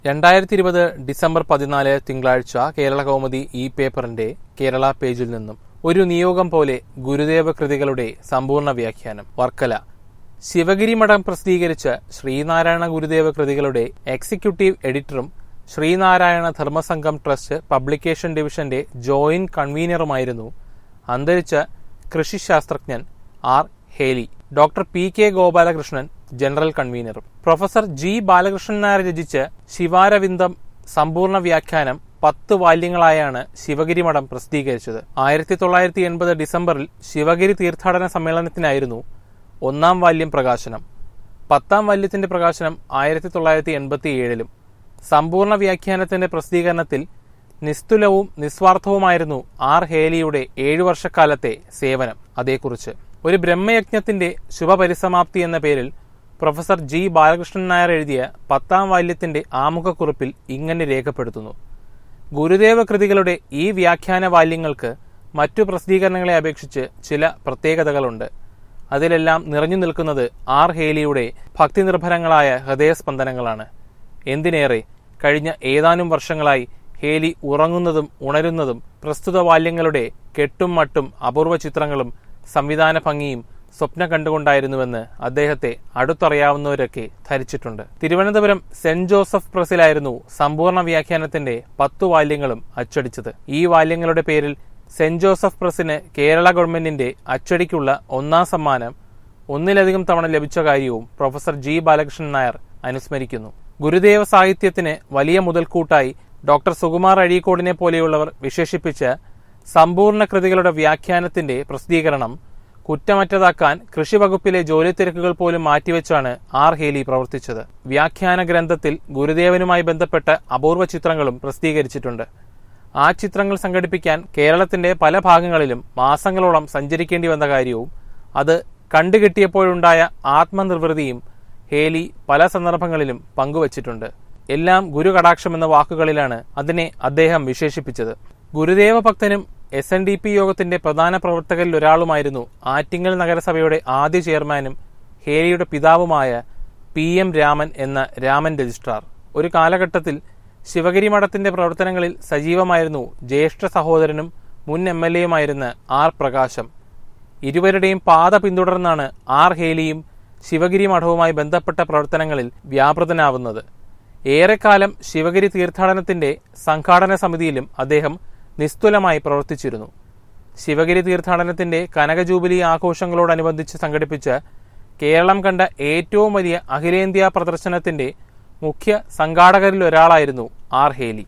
രണ്ടായിരത്തി ഇരുപത് ഡിസംബർ പതിനാല് തിങ്കളാഴ്ച കേരള കൗമുദി ഈ പേപ്പറിന്റെ കേരള പേജിൽ നിന്നും ഒരു നിയോഗം പോലെ ഗുരുദേവ കൃതികളുടെ സമ്പൂർണ്ണ വ്യാഖ്യാനം വർക്കല ശിവഗിരി മഠം പ്രസിദ്ധീകരിച്ച ശ്രീനാരായണ ഗുരുദേവ കൃതികളുടെ എക്സിക്യൂട്ടീവ് എഡിറ്ററും ശ്രീനാരായണ ധർമ്മസംഘം ട്രസ്റ്റ് പബ്ലിക്കേഷൻ ഡിവിഷന്റെ ജോയിന്റ് കൺവീനറുമായിരുന്നു അന്തരിച്ച കൃഷിശാസ്ത്രജ്ഞൻ R Heli doctor P K Gopalakrishnan general കൺവീനറും പ്രൊഫസർ ജി ബാലകൃഷ്ണൻ നായർ രചിച്ച ശിവാരവിന്ദം സമ്പൂർണ്ണ വ്യാഖ്യാനം പത്ത് വാല്യങ്ങളായാണ് ശിവഗിരി മഠം പ്രസിദ്ധീകരിച്ചത് ആയിരത്തി തൊള്ളായിരത്തി എൺപത് ഡിസംബറിൽ ശിവഗിരി തീർത്ഥാടന സമ്മേളനത്തിനായിരുന്നു ഒന്നാം വാല്യം പ്രകാശനം പത്താം വാല്യത്തിന്റെ പ്രകാശനം ആയിരത്തി തൊള്ളായിരത്തി എൺപത്തി ഏഴിലും സമ്പൂർണ്ണ വ്യാഖ്യാനത്തിന്റെ പ്രസിദ്ധീകരണത്തിൽ നിസ്തുലവും നിസ്വാർത്ഥവുമായിരുന്നു ആർ ഹേലിയുടെ ഏഴു വർഷക്കാലത്തെ സേവനം അതേക്കുറിച്ച് ഒരു ബ്രഹ്മയജ്ഞത്തിന്റെ ശുഭപരിസമാപ്തി എന്ന പേരിൽ പ്രൊഫസർ ജി ബാലകൃഷ്ണൻ നായർ എഴുതിയ പത്താം വാല്യത്തിന്റെ ആമുഖക്കുറിപ്പിൽ ഇങ്ങനെ രേഖപ്പെടുത്തുന്നു ഗുരുദേവ കൃതികളുടെ ഈ വ്യാഖ്യാന വാല്യങ്ങൾക്ക് മറ്റു പ്രസിദ്ധീകരണങ്ങളെ അപേക്ഷിച്ച് ചില പ്രത്യേകതകളുണ്ട് അതിലെല്ലാം നിറഞ്ഞു നിൽക്കുന്നത് ആർ ഹേലിയുടെ ഭക്തിനിർഭരങ്ങളായ ഹൃദയസ്പന്ദനങ്ങളാണ് എന്തിനേറെ കഴിഞ്ഞ ഏതാനും വർഷങ്ങളായി ഹേലി ഉറങ്ങുന്നതും ഉണരുന്നതും പ്രസ്തുത വാല്യങ്ങളുടെ കെട്ടും മട്ടും അപൂർവ ചിത്രങ്ങളും സംവിധാന ഭംഗിയും സ്വപ്നം കണ്ടുകൊണ്ടായിരുന്നുവെന്ന് അദ്ദേഹത്തെ അടുത്തറിയാവുന്നവരൊക്കെ ധരിച്ചിട്ടുണ്ട് തിരുവനന്തപുരം സെന്റ് ജോസഫ് പ്രസിലായിരുന്നു സമ്പൂർണ്ണ വ്യാഖ്യാനത്തിന്റെ പത്തു വാല്യങ്ങളും അച്ചടിച്ചത് ഈ വാല്യങ്ങളുടെ പേരിൽ സെന്റ് ജോസഫ് പ്രസിന് കേരള ഗവൺമെന്റിന്റെ അച്ചടിക്കുള്ള ഒന്നാം സമ്മാനം ഒന്നിലധികം തവണ ലഭിച്ച കാര്യവും പ്രൊഫസർ ജി ബാലകൃഷ്ണൻ നായർ അനുസ്മരിക്കുന്നു ഗുരുദേവ സാഹിത്യത്തിന് വലിയ മുതൽക്കൂട്ടായി ഡോക്ടർ സുകുമാർ അഴീക്കോടിനെ പോലെയുള്ളവർ വിശേഷിപ്പിച്ച സമ്പൂർണ്ണ കൃതികളുടെ വ്യാഖ്യാനത്തിന്റെ പ്രസിദ്ധീകരണം കുറ്റമറ്റതാക്കാൻ കൃഷിവകുപ്പിലെ ജോലി തിരക്കുകൾ പോലും മാറ്റിവെച്ചാണ് ആർ ഹേലി പ്രവർത്തിച്ചത് വ്യാഖ്യാന ഗ്രന്ഥത്തിൽ ഗുരുദേവനുമായി ബന്ധപ്പെട്ട അപൂർവ ചിത്രങ്ങളും പ്രസിദ്ധീകരിച്ചിട്ടുണ്ട് ആ ചിത്രങ്ങൾ സംഘടിപ്പിക്കാൻ കേരളത്തിന്റെ പല ഭാഗങ്ങളിലും മാസങ്ങളോളം സഞ്ചരിക്കേണ്ടി വന്ന കാര്യവും അത് കണ്ടുകിട്ടിയപ്പോഴുണ്ടായ ആത്മനിർവൃതിയും ഹേലി പല സന്ദർഭങ്ങളിലും പങ്കുവച്ചിട്ടുണ്ട് എല്ലാം ഗുരുകടാക്ഷം എന്ന വാക്കുകളിലാണ് അതിനെ അദ്ദേഹം വിശേഷിപ്പിച്ചത് ഗുരുദേവ ഭക്തനും എസ് എൻ ഡി പി യോഗത്തിന്റെ പ്രധാന പ്രവർത്തകരിൽ ഒരാളുമായിരുന്നു ആറ്റിങ്ങൽ നഗരസഭയുടെ ആദ്യ ചെയർമാനും ഹേലിയുടെ പിതാവുമായ പി എം രാമൻ എന്ന രാമൻ രജിസ്ട്രാർ ഒരു കാലഘട്ടത്തിൽ ശിവഗിരി മഠത്തിന്റെ പ്രവർത്തനങ്ങളിൽ സജീവമായിരുന്നു ജ്യേഷ്ഠ സഹോദരനും മുൻ എം എൽ എയുമായിരുന്ന ആർ പ്രകാശം ഇരുവരുടെയും പാത പിന്തുടർന്നാണ് ആർ ഹേലിയും ശിവഗിരി മഠവുമായി ബന്ധപ്പെട്ട പ്രവർത്തനങ്ങളിൽ വ്യാപൃതനാവുന്നത് ഏറെക്കാലം ശിവഗിരി തീർത്ഥാടനത്തിന്റെ സംഘാടന സമിതിയിലും അദ്ദേഹം നിസ്തുലമായി പ്രവർത്തിച്ചിരുന്നു ശിവഗിരി തീർത്ഥാടനത്തിന്റെ കനക ജൂബിലി ആഘോഷങ്ങളോടനുബന്ധിച്ച് സംഘടിപ്പിച്ച കേരളം കണ്ട ഏറ്റവും വലിയ അഖിലേന്ത്യാ പ്രദർശനത്തിന്റെ മുഖ്യ സംഘാടകരിൽ ഒരാളായിരുന്നു ആർ ഹേലി